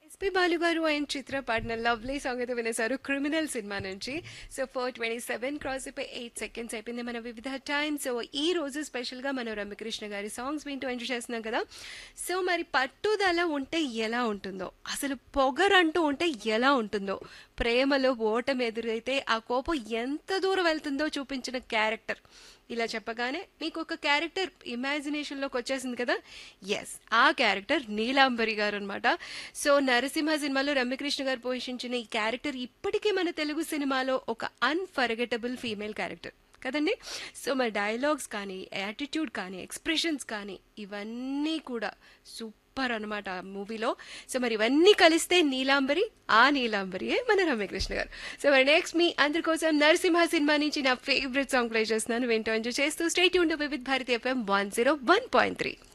SP Balu గారు and చిత్ర పాడిన lovely song అయితే వినేశారు క్రిమినల్ సినిమా నుంచి so four twenty seven cross అయిపోయి ఎయిట్ సెకండ్స్ అయిపోయింది మన వివిధ టైమ్ సో ఈ రోజు స్పెషల్ గా మనం రమ్యకృష్ణ గారి సాంగ్స్ వింటూ ఎంజాయ్ చేస్తున్నాం కదా సో మరి పట్టుదల ఉంటే ఎలా ఉంటుందో అసలు పొగరంటూ ఉంటే ఎలా ఉంటుందో ప్రేమలో ఓటమి ఎదురైతే ఆ కోపం ఎంత దూరం వెళ్తుందో చూపించిన క్యారెక్టర్ ఇలా చెప్పగానే మీకు ఒక క్యారెక్టర్ ఇమాజినేషన్లోకి వచ్చేసింది కదా ఎస్ ఆ క్యారెక్టర్ నీలాంబరి గారు అనమాట సో నరసింహ సినిమాలో రమ్యకృష్ణ గారు పోషించిన ఈ క్యారెక్టర్ ఇప్పటికీ మన తెలుగు సినిమాలో ఒక అన్ఫర్గెటబుల్ ఫీమేల్ క్యారెక్టర్ కదండి సో మరి డైలాగ్స్ కానీ యాటిట్యూడ్ కానీ ఎక్స్ప్రెషన్స్ కానీ ఇవన్నీ కూడా సూపర్ అనమాట ఆ మూవీలో సో మరి ఇవన్నీ కలిస్తే నీలాంబరి ఆ నీలాంబరియే మన రమ్యకృష్ణ గారు సో మరి నెక్స్ట్ మీ అందరి కోసం నరసింహ సినిమా నుంచి నా ఫేవరెట్ సాంగ్ ప్లే చేస్తున్నాను వింటూ ఎంజాయ్ చేస్తూ స్టేట్ ఉండే Vividh Bharati FM one zero one point three